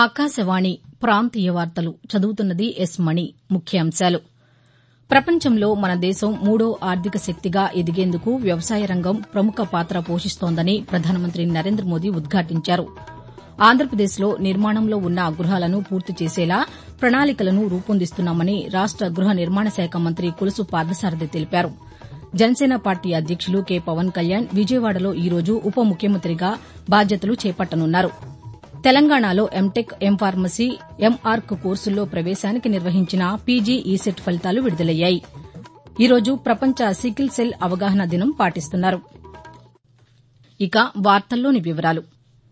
ఆకాశవాణి ప్రాంతీయ వార్తలు చదువుతున్నది ఎస్ మణి ముఖ్యాంశాలు ప్రపంచంలో మన దేశం మూడో ఆర్థిక శక్తిగా ఎదిగేందుకు వ్యవసాయ రంగం ప్రముఖ పాత పోషిస్తోందని ప్రధానమంత్రి నరేంద్ర మోదీ ఉద్ఘాటించారు ఆంధ్రప్రదేశ్లో నిర్మాణంలో ఉన్న గృహాలను పూర్తి చేసేలా ప్రణాళికలను రూపొందిస్తున్నామని రాష్ట గృహ నిర్మాణ శాఖ మంత్రి కొలుసు పార్థసారథి తెలిపారు జనసేన పార్టీ అధ్యక్షులు కె పవన్ కళ్యాణ్ విజయవాడలో ఈ రోజు ఉప ముఖ్యమంత్రిగా బాధ్యతలు చేపట్టనున్నారు తెలంగాణలో ఎంటెక్ ఎంఫార్మసీ ఎంఆర్క్ కోర్సుల్లో ప్రవేశానికి నిర్వహించిన పీజీ ఈసెట్ ఫలితాలు విడుదలయ్యాయి ఈ రోజు ప్రపంచ సికిల్ సెల్ అవగాహన దినం పాటిస్తున్నారు ఇక వార్తల్లోని వివరాలు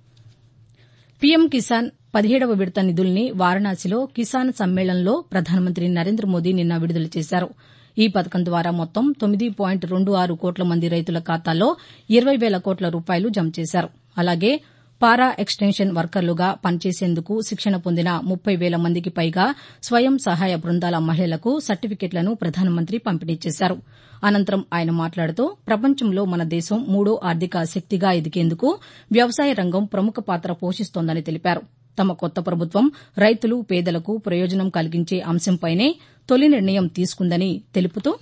పీఎం కిసాన్ పదిహేడవ విడత నిధుల్ని వారణాసిలో కిసాన్ సమ్మేళన్లో ప్రధానమంత్రి నరేంద్ర మోదీ నిన్న విడుదల చేశారు ఈ పథకం ద్వారా మొత్తం తొమ్మిది పాయింట్ రెండు ఆరు కోట్ల మంది రైతుల ఖాతాల్లో ఇరవై వేల కోట్ల రూపాయలు జమ చేశారు అలాగే పారా ఎక్స్టెన్షన్ వర్కర్లుగా పనిచేసేందుకు శిక్షణ పొందిన ముప్పై వేల మందికి పైగా స్వయం సహాయ బృందాల మహిళలకు సర్టిఫికెట్లను ప్రధానమంత్రి పంపిణీ చేశారు అనంతరం ఆయన మాట్లాడుతూ ప్రపంచంలో మన దేశం మూడో ఆర్థిక శక్తిగా ఎదిగేందుకు వ్యవసాయ రంగం ప్రముఖ పాత పోషిస్తోందని తెలిపారు తమ కొత్త ప్రభుత్వం రైతులు పేదలకు ప్రయోజనం కలిగించే అంశంపైనే తొలి నిర్ణయం తీసుకుందని తెలుపుతూ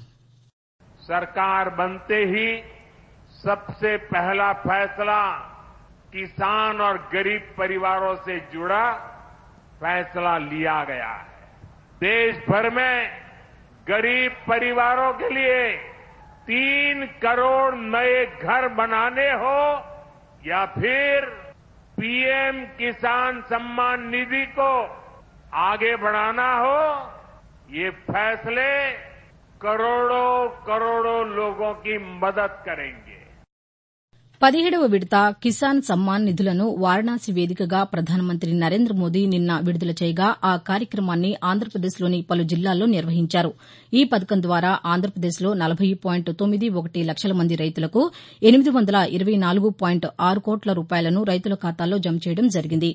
सरकार बनते ही सबसे पहला फैसला किसान और गरीब परिवारों से जुड़ा फैसला लिया गया है देश भर में गरीब परिवारों के लिए तीन करोड़ नए घर बनाने हो या फिर पीएम किसान सम्मान निधि को आगे बढ़ाना हो ये फैसले करोड़ों करोड़ों लोगों की मदद करेंगे పదిహేడవ విడత కిసాన్ సమ్మాన్ నిధులను వారణాసి వేదికగా ప్రధానమంత్రి నరేంద్ర మోదీ నిన్న విడుదల చేయగా ఆ కార్యక్రమాన్ని ఆంధ్రప్రదేశ్లోని పలు జిల్లాల్లో నిర్వహించారు ఈ పథకం ద్వారా ఆంధ్రప్రదేశ్లో నలభై పాయింట్ తొమ్మిది ఒకటి లక్షల మంది రైతులకు ఎనిమిది వందల ఇరవై నాలుగు పాయింట్ ఆరు కోట్ల రూపాయలను రైతుల ఖాతాల్లో జమ చేయడం జరిగింది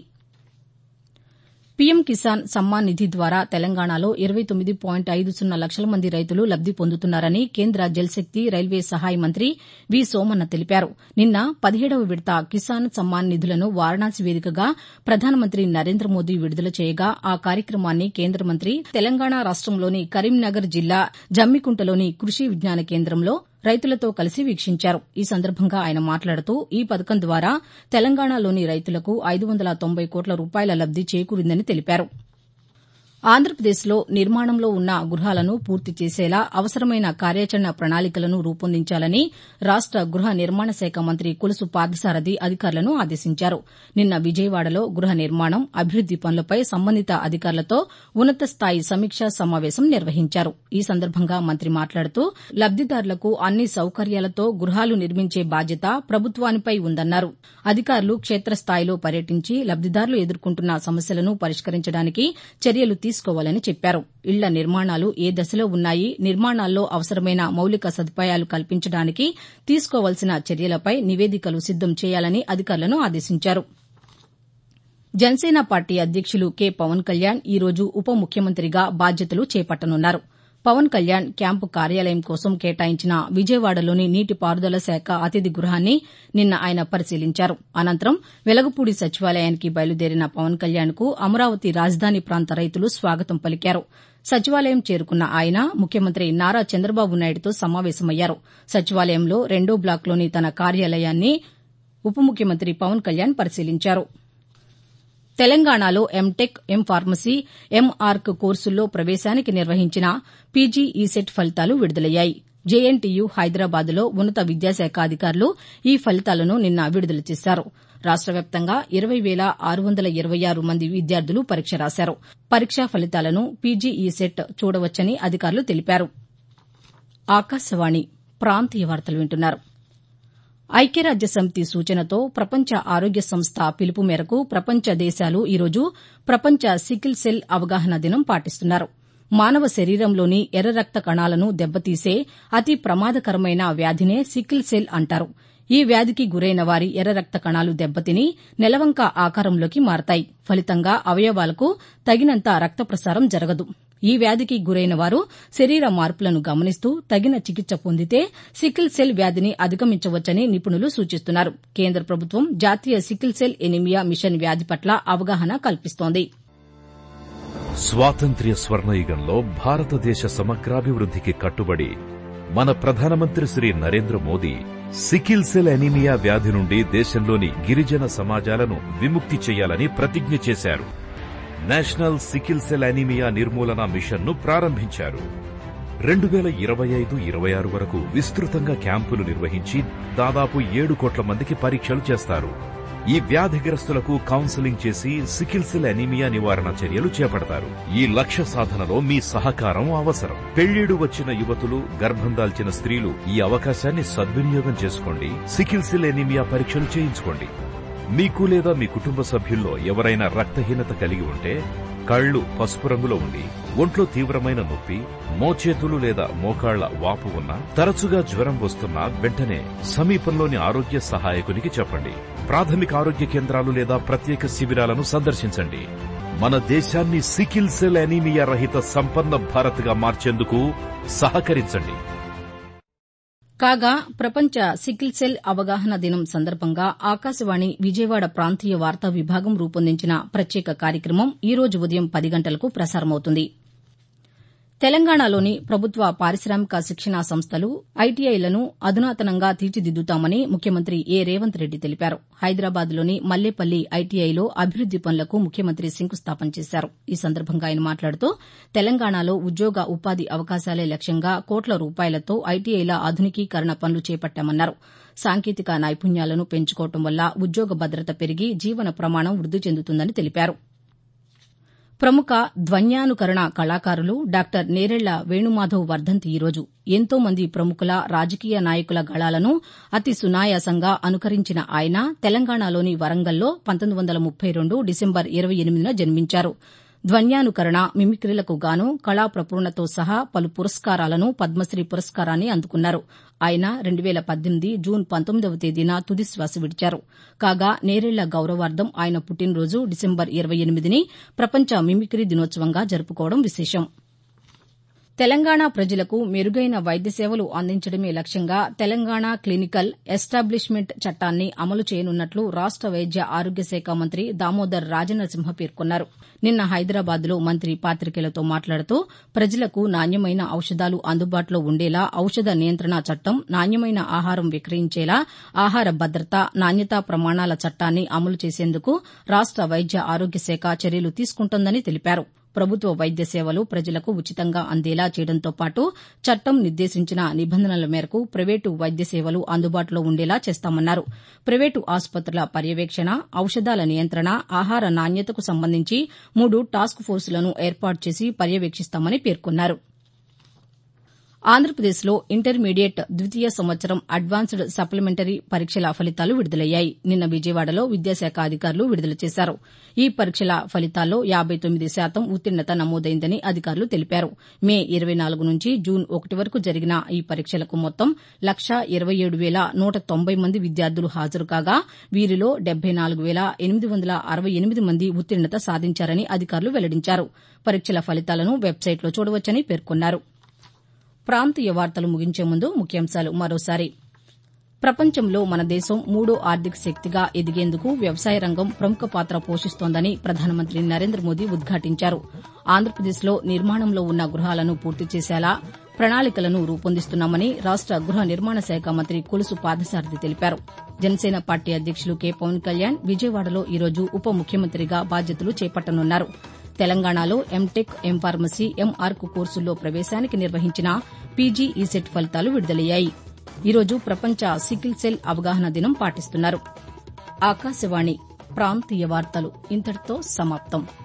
పీఎం కిసాన్ సమ్మాన్ నిధి ద్వారా తెలంగాణలో ఇరవై తొమ్మిది పాయింట్ ఐదు సున్నా లక్షల మంది రైతులు లబ్ది పొందుతున్నారని కేంద్ర జల్శక్తి రైల్వే సహాయ మంత్రి వి సోమన్న తెలిపారు నిన్న పదిహేడవ విడత కిసాన్ సమ్మాన్ నిధులను వారణాసి వేదికగా ప్రధానమంత్రి నరేంద్ర మోదీ విడుదల చేయగా ఆ కార్యక్రమాన్ని కేంద్ర మంత్రి తెలంగాణ రాష్టంలోని కరీంనగర్ జిల్లా జమ్మికుంటలోని కృషి విజ్ఞాన కేంద్రంలో రైతులతో కలిసి వీక్షించారు ఈ సందర్భంగా ఆయన మాట్లాడుతూ ఈ పథకం ద్వారా తెలంగాణలోని రైతులకు ఐదు వందల తొంభై కోట్ల రూపాయల లబ్ది చేకూరిందని తెలిపారు ఆంధ్రప్రదేశ్లో నిర్మాణంలో ఉన్న గృహాలను పూర్తి చేసేలా అవసరమైన కార్యాచరణ ప్రణాళికలను రూపొందించాలని రాష్ట గృహ నిర్మాణ శాఖ మంత్రి కొలుసు పార్థసారథి అధికారులను ఆదేశించారు నిన్న విజయవాడలో గృహ నిర్మాణం అభివృద్ది పనులపై సంబంధిత అధికారులతో ఉన్నత స్థాయి సమీక్షా సమావేశం నిర్వహించారు ఈ సందర్భంగా మంత్రి మాట్లాడుతూ లబ్దిదారులకు అన్ని సౌకర్యాలతో గృహాలు నిర్మించే బాధ్యత ప్రభుత్వానిపై ఉందన్నారు అధికారులు క్షేత్రస్థాయిలో పర్యటించి లబ్దిదారులు ఎదుర్కొంటున్న సమస్యలను పరిష్కరించడానికి చర్యలు తీసుకోవాలని చెప్పారు ఇళ్ల నిర్మాణాలు ఏ దశలో ఉన్నాయి నిర్మాణాల్లో అవసరమైన మౌలిక సదుపాయాలు కల్పించడానికి తీసుకోవాల్సిన చర్యలపై నివేదికలు సిద్దం చేయాలని అధికారులను ఆదేశించారు జనసేన పార్టీ అధ్యక్షులు కె పవన్ కళ్యాణ్ ఈ రోజు ఉప ముఖ్యమంత్రిగా బాధ్యతలు చేపట్టనున్నారు పవన్ కళ్యాణ్ క్యాంపు కార్యాలయం కోసం కేటాయించిన విజయవాడలోని నీటిపారుదల శాఖ అతిథి గృహాన్ని నిన్న ఆయన పరిశీలించారు అనంతరం వెలగపూడి సచివాలయానికి బయలుదేరిన పవన్ కళ్యాణ్కు అమరావతి రాజధాని ప్రాంత రైతులు స్వాగతం పలికారు సచివాలయం చేరుకున్న ఆయన ముఖ్యమంత్రి నారా చంద్రబాబు నాయుడుతో సమావేశమయ్యారు సచివాలయంలో రెండో బ్లాక్లోని తన కార్యాలయాన్ని ఉప ముఖ్యమంత్రి పవన్ కళ్యాణ్ పరిశీలించారు తెలంగాణలో ఎంటెక్ ఎంఫార్మసీ ఎంఆర్క్ కోర్సుల్లో ప్రవేశానికి నిర్వహించిన పీజీ ఈసెట్ ఫలితాలు విడుదలయ్యాయి జేఎన్టీయూ హైదరాబాద్లో ఉన్నత విద్యాశాఖ అధికారులు ఈ ఫలితాలను నిన్న విడుదల చేశారు రాష్ట వ్యాప్తంగా ఇరవై వేల ఆరు వందల ఇరవై ఆరు మంది విద్యార్థులు పరీక్ష రాశారు పరీక్షా ఫలితాలను పీజీ ఈసెట్ చూడవచ్చని అధికారులు తెలిపారు ఆకాశవాణి ప్రాంతీయ వార్తలు వింటున్నారు ఐక్యరాజ్యసమితి సూచనతో ప్రపంచ ఆరోగ్య సంస్థ పిలుపు మేరకు ప్రపంచ దేశాలు ఈరోజు ప్రపంచ సికిల్ సెల్ అవగాహన దినం పాటిస్తున్నారు మానవ శరీరంలోని ఎర్ర రక్త కణాలను దెబ్బతీసే అతి ప్రమాదకరమైన వ్యాధినే సికిల్ సెల్ అంటారు ఈ వ్యాధికి గురైన వారి ఎర్ర రక్త కణాలు దెబ్బతిని నెలవంక ఆకారంలోకి మారతాయి ఫలితంగా అవయవాలకు తగినంత రక్త ప్రసారం జరగదు ఈ వ్యాధికి గురైన వారు శరీర మార్పులను గమనిస్తూ తగిన చికిత్స పొందితే సికిల్ సెల్ వ్యాధిని అధిగమించవచ్చని నిపుణులు సూచిస్తున్నారు కేంద్ర ప్రభుత్వం జాతీయ సికిల్ సెల్ ఎనీమియా మిషన్ వ్యాధి పట్ల అవగాహన కల్పిస్తోంది స్వాతంత్ర్య స్వర్ణయుగంలో భారతదేశ సమగ్రాభివృద్ధికి కట్టుబడి మన ప్రధానమంత్రి Shri Narendra Modi sickle cell anaemia వ్యాధి నుండి దేశంలోని గిరిజన సమాజాలను విముక్తి చేయాలని ప్రతిజ్ఞ చేశారు నేషనల్ సికిల్ సెల్ ఎనీమియా నిర్మూలన మిషన్ను ప్రారంభించారు రెండు వేల ఇరవై ఐదు ఇరవై ఆరు వరకు విస్తృతంగా క్యాంపులు నిర్వహించి దాదాపు ఏడు కోట్ల మందికి పరీక్షలు చేస్తారు ఈ వ్యాధిగ్రస్తులకు కౌన్సెలింగ్ చేసి సికిల్ సెల్ ఎనీమియా నివారణ చర్యలు చేపడతారు ఈ లక్ష్య సాధనలో మీ సహకారం అవసరం పెళ్లిడు వచ్చిన యువతులు గర్భం దాల్చిన స్త్రీలు ఈ అవకాశాన్ని సద్వినియోగం చేసుకోండి సికిల్ సెల్ ఎనీమియా పరీక్షలు చేయించుకోండి మీకు లేదా మీ కుటుంబ సభ్యుల్లో ఎవరైనా రక్తహీనత కలిగి ఉంటే కళ్ళు పసుపు రంగులో ఉండి ఒంట్లో తీవ్రమైన నొప్పి మోచేతులు లేదా మోకాళ్ల వాపు ఉన్నా తరచుగా జ్వరం వస్తున్నా వెంటనే సమీపంలోని ఆరోగ్య సహాయకునికి చెప్పండి ప్రాథమిక ఆరోగ్య కేంద్రాలు లేదా ప్రత్యేక శిబిరాలను సందర్శించండి మన దేశాన్ని సికిల్ సెల్ ఎనీమియా రహిత సంపన్న భారత్గా మార్చేందుకు సహకరించండి కాగా ప్రపంచ సికిల్ సెల్ అవగాహన దినం సందర్భంగా ఆకాశవాణి విజయవాడ ప్రాంతీయ వార్తా విభాగం రూపొందించిన ప్రత్యేక కార్యక్రమం ఈ రోజు ఉదయం పది గంటలకు ప్రసారమవుతుంది తెలంగాణలోని ప్రభుత్వ పారిశామిక శిక్షణా సంస్థలు ఐటీఐలను అధునాతనంగా తీర్చిదిద్దుతామని ముఖ్యమంత్రి ఏ రేవంత్ రెడ్డి తెలిపారు హైదరాబాద్లోని మల్లేపల్లి ఐటీఐలో అభివృద్ది పనులకు ముఖ్యమంత్రి శంకుస్థాపన చేశారు ఈ సందర్భంగా ఆయన మాట్లాడుతూ తెలంగాణలో ఉద్యోగ ఉపాధి అవకాశాలే లక్ష్యంగా కోట్ల రూపాయలతో ఐటీఐల ఆధునికీకరణ పనులు చేపట్టామన్నారు సాంకేతిక నైపుణ్యాలను పెంచుకోవడం వల్ల ఉద్యోగ భద్రత పెరిగి జీవన ప్రమాణం వృద్ది చెందుతుందని తెలిపారు ప్రముఖ ధ్వన్యానుకరణ కళాకారులు డాక్టర్ నేరెళ్ల వేణుమాధవ్ వర్దంతి ఈరోజు ఎంతో మంది ప్రముఖుల రాజకీయ నాయకుల గళాలను అతి సునాయాసంగా అనుకరించిన ఆయన తెలంగాణలోని వరంగల్లో పంతొమ్మిది వందల ముప్పై రెండు డిసెంబర్ ఇరవై ఎనిమిదిన జన్మించారు ధ్వన్యానుకరణ మిమిక్రీలకు గాను కళా ప్రపూర్ణతో సహా పలు పురస్కారాలను పద్మశ్రీ పురస్కారాన్ని అందుకున్నారు ఆయన రెండు వేల పద్దెనిమిది జూన్ పంతొమ్మిదవ తేదీన తుదిశ్వాస విడిచారు కాగా నేరెళ్ల గౌరవార్థం ఆయన పుట్టినరోజు డిసెంబర్ ఇరవై ఎనిమిదిని ప్రపంచ మిమిక్రీ దినోత్సవంగా జరుపుకోవడం విశేషం తెలంగాణ ప్రజలకు మెరుగైన వైద్య సేవలు అందించడమే లక్ష్యంగా తెలంగాణ క్లినికల్ ఎస్టాబ్లిష్మెంట్ చట్టాన్ని అమలు చేయనున్నట్లు రాష్ట వైద్య ఆరోగ్య శాఖ మంత్రి దామోదర్ రాజనరసింహ పేర్కొన్నారు నిన్న హైదరాబాద్లో మంత్రి పాతికేయులతో మాట్లాడుతూ ప్రజలకు నాణ్యమైన ఔషధాలు అందుబాటులో ఉండేలా ఔషధ నియంత్రణ చట్టం నాణ్యమైన ఆహారం విక్రయించేలా ఆహార భద్రత నాణ్యతా ప్రమాణాల చట్టాన్ని అమలు చేసేందుకు రాష్ట వైద్య ఆరోగ్య శాఖ చర్యలు తీసుకుంటోందని తెలిపారు ప్రభుత్వ వైద్య సేవలు ప్రజలకు ఉచితంగా అందేలా చేయడంతో పాటు చట్టం నిర్దేశించిన నిబంధనల మేరకు ప్రైవేటు వైద్య సేవలు అందుబాటులో ఉండేలా చేస్తామన్నారు ప్రైవేటు ఆసుపత్రుల పర్యవేక్షణ ఔషధాల నియంత్రణ ఆహార నాణ్యతకు సంబంధించి మూడు టాస్క్ ఫోర్సులను ఏర్పాటు చేసి పర్యవేక్షిస్తామని పేర్కొన్నారు ఆంధ్రప్రదేశ్లో ఇంటర్మీడియట్ ద్వితీయ సంవత్సరం అడ్వాన్స్డ్ సప్లిమెంటరీ పరీక్షల ఫలితాలు విడుదలయ్యాయి నిన్న విజయవాడలో విద్యాశాఖ అధికారులు విడుదల చేశారు ఈ పరీక్షల ఫలితాల్లో యాబై తొమ్మిది శాతం ఉత్తీర్ణత నమోదైందని అధికారులు తెలిపారు మే ఇరవై నాలుగు నుంచి జూన్ ఒకటి వరకు జరిగిన ఈ పరీక్షలకు మొత్తం లక్షా ఇరవై ఏడు వేల నూట తొంభై మంది విద్యార్థులు హాజరు కాగా వీరిలో డెబ్బై నాలుగు వేల ఎనిమిది వందల అరవై ఎనిమిది మంది ఉత్తీర్ణత సాధించారని అధికారులు వెల్లడించారు పరీక్షల ఫలితాలను వెబ్సైట్లో చూడవచ్చని పేర్కొన్నారు ప్రాంతీయ వార్తలు ముగించే ముందు ముఖ్యాంశాలు మరోసారి ప్రపంచంలో మన దేశం మూడో ఆర్థిక శక్తిగా ఎదిగేందుకు వ్యవసాయ రంగం ప్రముఖ పాత్ర పోషిస్తోందని ప్రధానమంత్రి నరేంద్ర మోదీ ఉద్ఘాటించారు ఆంధ్రప్రదేశ్లో నిర్మాణంలో ఉన్న గృహాలను పూర్తి చేసేలా ప్రణాళికలను రూపొందిస్తున్నామని రాష్ట గృహ నిర్మాణ శాఖ మంత్రి కొలుసు పాదసారథి తెలిపారు జనసేన పార్టీ అధ్యక్షులు కె పవన్ కళ్యాణ్ విజయవాడలో ఈరోజు ఉప ముఖ్యమంత్రిగా బాధ్యతలు చేపట్టనున్నారు తెలంగాణలో ఎంటెక్ ఎంఫార్మసీ ఎంఆర్క్ కోర్సుల్లో ప్రవేశానికి నిర్వహించిన పీజీ ఈసెట్ ఫలితాలు విడుదలయ్యాయి ఈరోజు ప్రపంచ సికిల్ సెల్ అవగాహన దినం పాటిస్తున్నారు ఆకాశవాణి ప్రాంతీయ వార్తలు ఇంతటితో సమాప్తం